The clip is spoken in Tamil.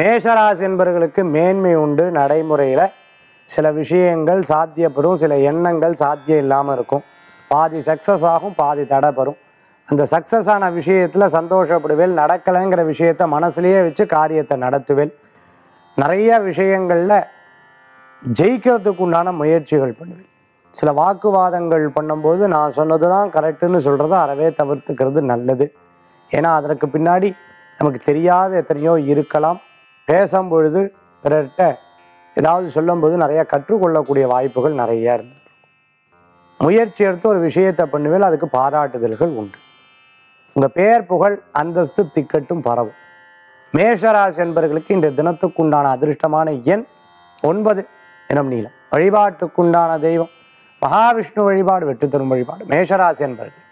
மேஷராசி என்பவர்களுக்கு மேன்மை உண்டு நடைமுறையில் சில விஷயங்கள் சாத்தியப்படும் சில எண்ணங்கள் சாத்தியம் இல்லாமல் இருக்கும் பாதி சக்ஸஸ் ஆகும் பாதி தடைப்படும் அந்த சக்ஸஸ் ஆன விஷயத்தில் சந்தோஷப்படுவேல் நடக்கலைங்கிற விஷயத்த மனசுலயே வச்சு காரியத்தை நடத்துவேல் நிறைய விஷயங்களில் ஜெயிக்கிறதுக்கு உண்டான முயற்சிகள் பண்ணுவேன் சில வாக்குவாதங்கள் பண்ணும்போது நான் சொன்னது தான் கரெக்டுன்னு சொல்கிறத அறவே தவிர்த்துக்கிறது நல்லது ஏன்னா அதற்கு பின்னாடி நமக்கு தெரியாத எத்தனையோ இருக்கலாம் பேசும் பொழுது பிறர்கிட்ட ஏதாவது சொல்லும்போது நிறைய கற்றுக்கொள்ளக்கூடிய வாய்ப்புகள் நிறைய இருந்து முயற்சி எடுத்து ஒரு விஷயத்தை பண்ணுவேல் அதுக்கு பாராட்டுதல்கள் உண்டு உங்கள் பெயர் புகழ் அந்தஸ்து திக்கட்டும் பரவும் மேஷராசி என்பவர்களுக்கு இந்த தினத்துக்குண்டான அதிர்ஷ்டமான எண் ஒன்பது எனும் நீளம் வழிபாட்டுக்குண்டான தெய்வம் மகாவிஷ்ணு வழிபாடு வெற்றி தரும் வழிபாடு மேஷராசி என்பவர்கள்